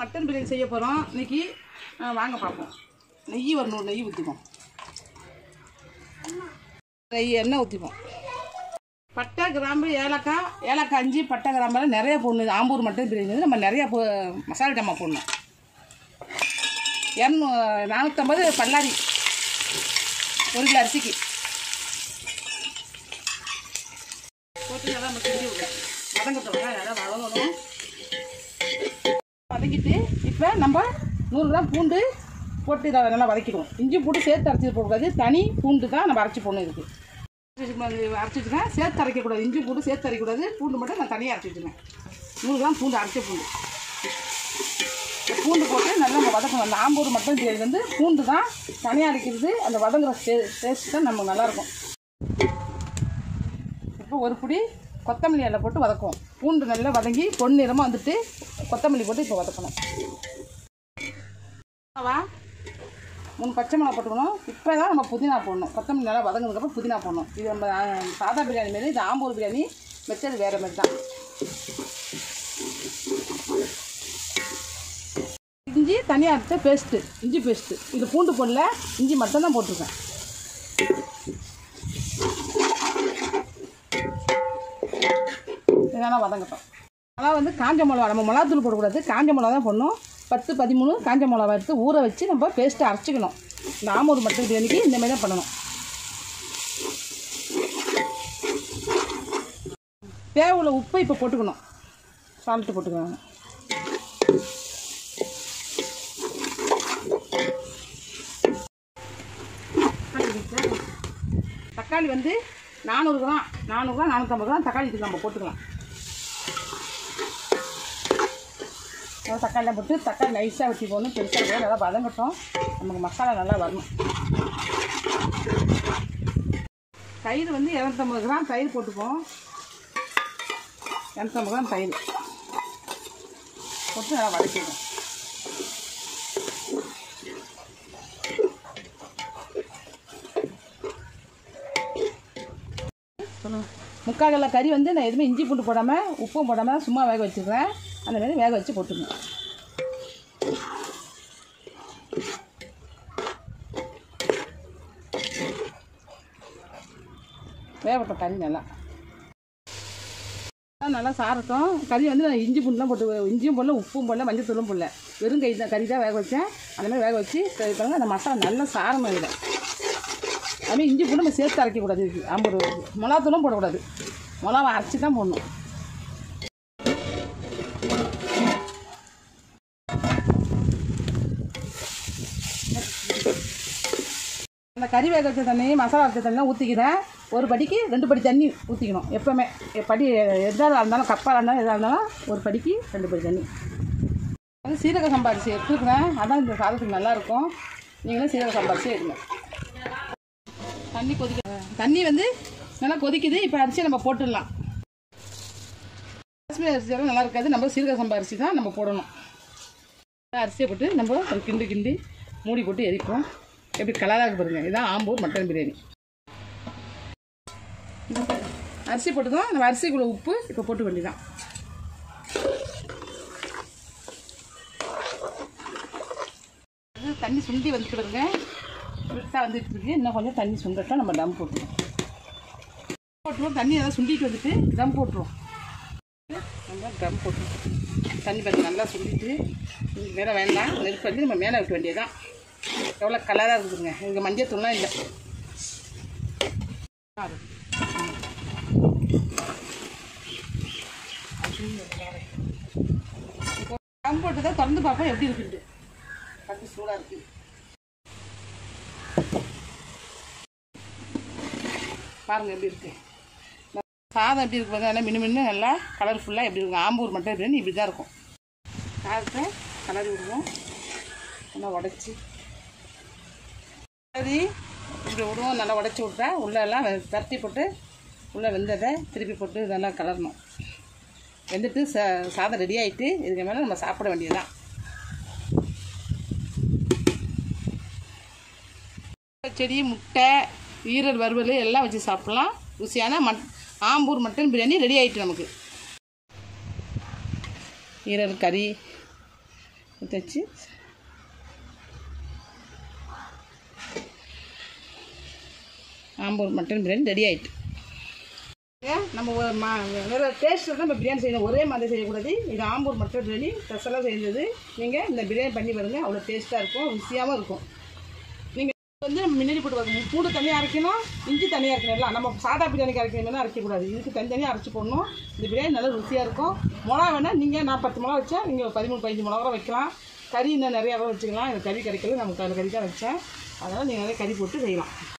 mutton biryani செய்ய போகிறோம் இன்னைக்கு ஆ, வாங்க பார்ப்போம் நெய் ஒரு நூறு நெய் ஊற்றிப்போம் நெய் எண்ணெய் ஊற்றிப்போம் பட்டை கிராம்பு ஏலக்காய் ஏலக்காய் அஞ்சு பட்டை கிராம்பெல்லாம் நிறைய போடணும் ஆம்பூர் மட்டன் பிரியாணி வந்து நம்ம நிறையா போ மசாலா டம்மா போடணும் இரநூ நானூற்றம்பது பல்லாரி ஒரு கிலோ அரிசிக்கு போட்டு நல்லா நம்ம கிண்டி விடணும் வதங்கட்டும் நல்லா வதங்கணும் வதக்கிட்டு இப்போ நம்ம நூறு கிராம் பூண்டு போட்டு இதை நல்லா வதக்கிடுவோம் இஞ்சி பூண்டு சேர்த்து அரைச்சி போடக்கூடாது தனி பூண்டு தான் நம்ம அரைச்சி போடணும் இதுக்கு அரைச்சி வச்சுக்கேன் சேர்த்து அரைக்கக்கூடாது இஞ்சி பூண்டு சேர்த்து அரைக்கக்கூடாது பூண்டு மட்டும் நான் தனியாக அரைச்சி வச்சுருக்கேன் நூறு கிராம் பூண்டு அரைச்ச பூண்டு இந்த பூண்டு போட்டு நல்லா நம்ம வதக்கணும் அந்த ஆம்பூர் மட்டும் பிரியாணி வந்து பூண்டு தான் தனியாக அரைக்கிறது அந்த வதங்குற டே டேஸ்ட் தான் நமக்கு நல்லாயிருக்கும் இப்போ ஒரு புடி கொத்தமல்லி இலை போட்டு வதக்குவோம் பூண்டு நல்லா வதங்கி பொன்னிறமாக வந்துட்டு கொத்தமல்லி போட்டு இப்போ வதக்கணும் வா மூணு பச்சை மிளகா போட்டுக்கணும் இப்போ தான் நம்ம புதினா போடணும் கொத்தமல்லி நல்லா வதங்கினதுக்கப்புறம் புதினா போடணும் இது நம்ம ஆ, சாதா பிரியாணி மாரி இது ஆம்பூர் பிரியாணி மெத்தது வேறு மாதிரி தான் இஞ்சி தனியாக அரைச்ச பேஸ்ட்டு இஞ்சி பேஸ்ட்டு இது பூண்டு போடல இஞ்சி மட்டும் தான் போட்டிருக்கேன் இதெல்லாம் வதங்கட்டும் அதான் வந்து காஞ்ச மிளகா நம்ம மிளகாத்தூள் போடக்கூடாது காஞ்ச மிளகா தான் போடணும் பத்து பதிமூணு காஞ்ச மிளகா எடுத்து ஊற வச்சு நம்ம பேஸ்ட்டை அரைச்சிக்கணும் இந்த ஆமூர் மட்டன் பிரியாணிக்கு இந்த மாதிரி தான் பண்ணணும் தேவையுள்ள உப்பை இப்போ போட்டுக்கணும் சால்ட்டு போட்டுக்கணும் தக்காளி வந்து நானூறு கிராம் நானூறு கிராம் நானூற்றம்பது கிராம் தக்காளி இதுக்கு நம்ம போட்டுக்கலாம் நல்லா தக்காளிலாம் போட்டு தக்காளி நைஸாக வெட்டி போடணும் பெருசாக இருக்கா நல்லா வதங்கட்டும் நமக்கு மசாலா நல்லா வரணும் தயிர் வந்து இரநூத்தம்பது கிராம் தயிர் போட்டுப்போம் இரநூத்தம்பது கிராம் தயிர் போட்டு நல்லா வதக்கிடுவோம் முக்கால் கிலோ கறி வந்து நான் எதுவுமே இஞ்சி பூண்டு போடாமல் உப்பும் போடாமல் சும்மா வேக வச்சுருக்கேன் அந்த மாதிரி வேக வச்சு போட்டுருங்க வேகட்டும் கறி நல்லா நல்லா சாரட்டும் கறி வந்து நான் இஞ்சி பூண்டுலாம் போட்டு இஞ்சியும் போடல உப்பும் போடல மஞ்சள் தூளும் போடல வெறும் கறி தான் கறி தான் வேக வச்சேன் அந்த மாதிரி வேக வச்சு கறி பாருங்க அந்த மசாலா நல்லா சாரணும் இதில் அதுமாதிரி இஞ்சி பூண்டு நம்ம சேர்த்து அரைக்கக்கூடாது இதுக்கு ஐம்பது மிளகாத்தூளும் போடக்கூடாது மிளகா அரைச்சி தான் போடணும் அந்த கறி வேக வச்ச தண்ணி மசாலா வச்ச தண்ணிலாம் ஊற்றிக்கிறேன் ஒரு படிக்கு ரெண்டு படி தண்ணி ஊற்றிக்கணும் எப்போவுமே படி எதாக இருந்தாலும் கப்பாக இருந்தாலும் எதாக இருந்தாலும் ஒரு படிக்கு ரெண்டு படி தண்ணி வந்து சீரக சம்பாரிசி எடுத்துருக்குறேன் அதான் இந்த சாதத்துக்கு நல்லாயிருக்கும் நீங்களும் சீரக சம்பாரிசி எடுங்க தண்ணி கொதிக்க தண்ணி வந்து நல்லா கொதிக்குது இப்போ அரிசியை நம்ம போட்டுடலாம் காஷ்மீர் அரிசியெல்லாம் நல்லா இருக்காது நம்ம சீரக சம்பா அரிசி தான் நம்ம போடணும் அரிசியை போட்டு நம்ம ஒரு கிண்டு கிண்டி மூடி போட்டு எரிப்போம் எப்படி கலராக பாருங்க இதுதான் ஆம்பூர் மட்டன் பிரியாணி அரிசி போட்டு தான் நம்ம அரிசிக்குள்ள உப்பு இப்போ போட்டு வேண்டியதான் இது தண்ணி சுண்டி வந்துட்டு வருங்க விட்டா வந்துட்டு இருக்கு இன்னும் கொஞ்சம் தண்ணி சுண்டட்டும் நம்ம டம் போட்டுருவோம் போட்டுருவோம் தண்ணி எல்லாம் சுண்டிட்டு வந்துட்டு டம் போட்டுருவோம் நம்ம டம் போட்டுருவோம் தண்ணி பார்த்து நல்லா சுண்டிட்டு இதுக்கு மேலே வேண்டாம் நெருப்பு வந்து நம்ம மேலே வைக்க வேண்டியதுதான் எவ்வளோ கலராக இருக்குதுங்க இதுக்கு மஞ்சள் தூள்லாம் இல்லை இப்போ டம் போட்டு தான் திறந்து பார்ப்போம் எப்படி இருக்குது கட்டு சூடாக இருக்குது பாருங்க எப்படி இருக்கு சாதம் எப்படி இருக்கு பாருங்க நல்லா மினு மின்னு நல்லா கலர்ஃபுல்லாக எப்படி இருக்கும் ஆம்பூர் மட்டும் பிரியாணி இப்படி தான் இருக்கும் சாதத்தை கலரி விடுவோம் நல்லா உடச்சி சரி இப்படி விடுவோம் நல்லா உடச்சி விட்டா உள்ளே எல்லாம் வெ- பரட்டி போட்டு உள்ளே வெந்ததை திருப்பி போட்டு இதெல்லாம் கலரணும் வெந்துட்டு சா சாதம் ரெடி ஆகிட்டு இதுக்கு மேலே நம்ம சாப்பிட வேண்டியதுதான் செடி முட்டை ஈரல் வறுவல் எல்லாம் வச்சு சாப்பிட்லாம் ருசியான மட் ஆம்பூர் மட்டன் பிரியாணி ரெடி ஆயிட்டு நமக்கு ஈரல் கறி ஊற்றி வச்சு ஆம்பூர் மட்டன் பிரியாணி ரெடி ஆயிட்டு ஏன் நம்ம ஒரு மா வேறு டேஸ்ட்டில் தான் நம்ம பிரியாணி செய்யணும் ஒரே மாதிரி செய்யக்கூடாது இது ஆம்பூர் மட்டன் பிரியாணி ஸ்பெஷலாக செஞ்சது நீங்கள் இந்த பிரியாணி பண்ணி பாருங்கள் அவ்வளோ டேஸ்ட்டாக இருக்கும் ருசியாகவும் இருக்கும் நீங்கள் வந்து முன்னாடி போட்டு பாருங்க பூண்டு தனியாக அரைக்கணும் இஞ்சி தனியாக அரைக்கணும் எல்லாம் நம்ம சாதா பிரியாணிக்கு அரைக்கிற மாதிரி அரைக்கக்கூடாது இதுக்கு தனித்தனியாக அரைச்சி போடணும் இந்த பிரியாணி நல்லா ருசியாக இருக்கும் மிளகா வேணால் நீங்கள் நான் பத்து மிளகா வச்சா நீங்கள் பதிமூணு பதினஞ்சு மிளகா வைக்கலாம் கறி இன்னும் நிறையா வச்சுக்கலாம் இது கறி கிடைக்கல நமக்கு அதில் கறி தான் வச்சேன் அதனால் நீங்கள் நிறைய கறி போட்டு செய்யலாம்